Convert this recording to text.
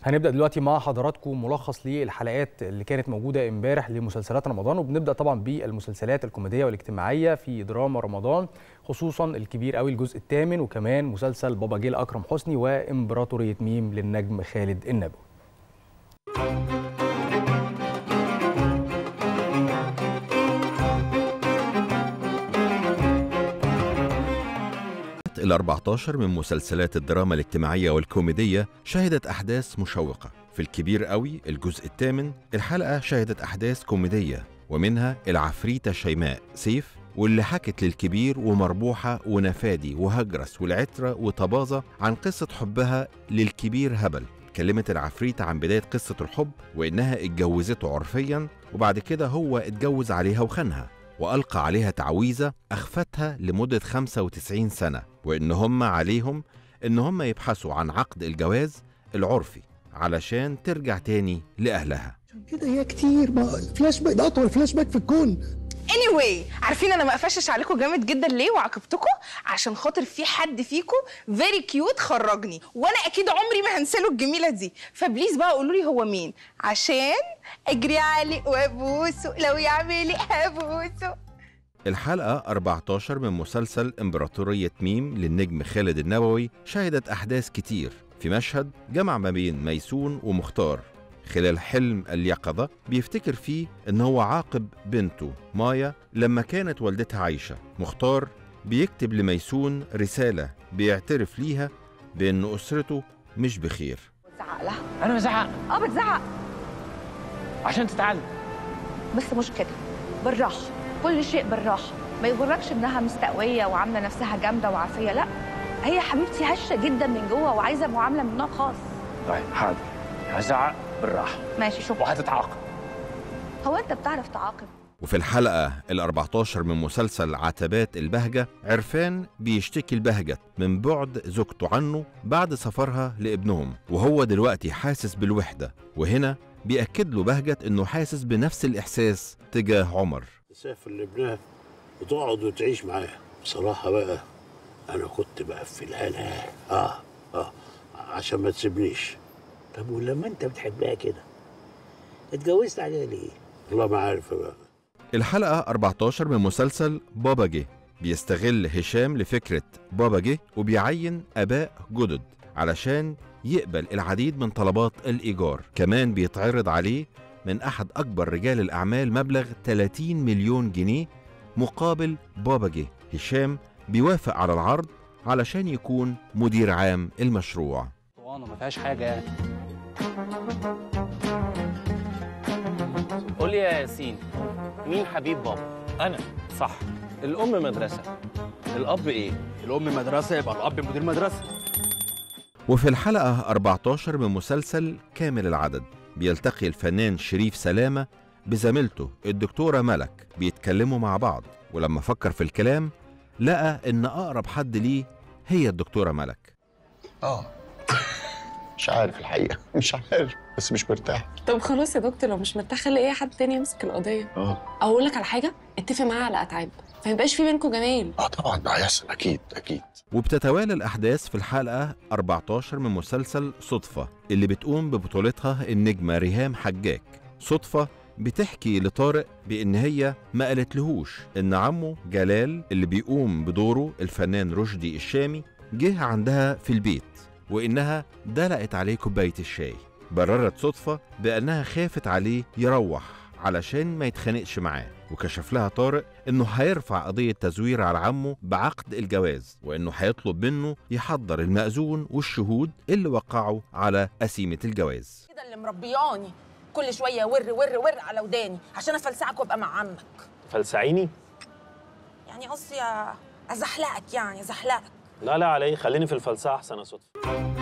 هنبدا دلوقتي مع حضراتكم ملخص للحلقات اللي كانت موجوده امبارح لمسلسلات رمضان وبنبدا طبعا بالمسلسلات الكوميديه والاجتماعيه في دراما رمضان خصوصا الكبير قوي الجزء الثامن وكمان مسلسل بابا جيل اكرم حسني وامبراطوريه ميم للنجم خالد النبوي ال 14 من مسلسلات الدراما الاجتماعية والكوميدية شهدت أحداث مشوقة في الكبير قوي الجزء الثامن الحلقة شهدت أحداث كوميدية ومنها العفريتة شيماء سيف واللي حكت للكبير ومربوحة ونفادي وهجرس والعترة وطبازة عن قصة حبها للكبير هبل كلمت العفريتة عن بداية قصة الحب وإنها اتجوزته عرفيا وبعد كده هو اتجوز عليها وخانها وألقى عليها تعويذة أخفتها لمدة 95 سنة وإن هم عليهم إن هم يبحثوا عن عقد الجواز العرفي علشان ترجع تاني لأهلها كده هي كتير ما فلاش باك ده اطول فلاش باك في الكون anyway عارفين انا ما قفشش عليكم جامد جدا ليه وعاقبتكم عشان خاطر في حد فيكم فيري كيوت خرجني وانا اكيد عمري ما هنساله الجميله دي فبليز بقى قولوا لي هو مين عشان اجري عليه وابوسه لو يعمل ايه هبوسه الحلقة 14 من مسلسل إمبراطورية ميم للنجم خالد النبوي شهدت أحداث كتير في مشهد جمع ما بين ميسون ومختار خلال حلم اليقظة بيفتكر فيه إن هو عاقب بنته مايا لما كانت والدتها عايشة مختار بيكتب لميسون رسالة بيعترف ليها بأن أسرته مش بخير بتزعق لها انا بزعق اه بتزعق عشان تتعلم بس مش كده بالراحه كل شيء بالراحه ما يغركش انها مستقويه وعامله نفسها جامده وعافيه لا هي حبيبتي هشه جدا من جوه وعايزه معامله من نوع خاص طيب حاضر هزعق بالراحه ماشي شكرا وهتتعاقب هو انت بتعرف تعاقب وفي الحلقة ال 14 من مسلسل عتبات البهجة عرفان بيشتكي البهجة من بعد زوجته عنه بعد سفرها لابنهم وهو دلوقتي حاسس بالوحدة وهنا بيأكد له بهجت إنه حاسس بنفس الإحساس تجاه عمر تسافر لابنها وتقعد وتعيش معاه بصراحة بقى أنا كنت بقفلها لها آه آه عشان ما تسيبنيش طب ولما انت بتحبها كده اتجوزت عليها ليه؟ والله ما عارف بقى الحلقة 14 من مسلسل بابا جه بيستغل هشام لفكرة بابا جه وبيعين آباء جدد علشان يقبل العديد من طلبات الإيجار كمان بيتعرض عليه من أحد أكبر رجال الأعمال مبلغ 30 مليون جنيه مقابل بابا جه هشام بيوافق على العرض علشان يكون مدير عام المشروع اسطوانه ما فيهاش حاجه يعني قول لي يا ياسين مين حبيب بابا انا صح الام مدرسه الاب ايه الام مدرسه يبقى الاب مدير مدرسه وفي الحلقة 14 من مسلسل كامل العدد بيلتقي الفنان شريف سلامة بزميلته الدكتورة ملك بيتكلموا مع بعض ولما فكر في الكلام لقى إن أقرب حد ليه هي الدكتورة ملك اه مش عارف الحقيقه مش عارف بس مش مرتاح طب خلاص يا دكتور لو مش مرتاح خلي اي حد تاني يمسك القضيه اه او اقول لك على حاجه اتفق معاه على اتعاب ما يبقاش في بينكم جمال اه طبعا ده هيحصل اكيد اكيد وبتتوالى الأحداث في الحلقة 14 من مسلسل صدفة اللي بتقوم ببطولتها النجمة ريهام حجاج صدفة بتحكي لطارق بإن هي ما قالتلهوش إن عمه جلال اللي بيقوم بدوره الفنان رشدي الشامي جه عندها في البيت وإنها دلقت عليه كوباية الشاي بررت صدفة بأنها خافت عليه يروح علشان ما يتخانقش معاه وكشف لها طارق انه هيرفع قضية تزوير على عمه بعقد الجواز وانه هيطلب منه يحضر المأذون والشهود اللي وقعوا على قسيمة الجواز كده اللي مربياني كل شويه ور ور ور على وداني عشان افلسعك وابقى مع عمك فلسعيني يعني قصدي ازحلقك يعني ازحلقك لا لا علي خليني في الفلسفه احسن يا صدفه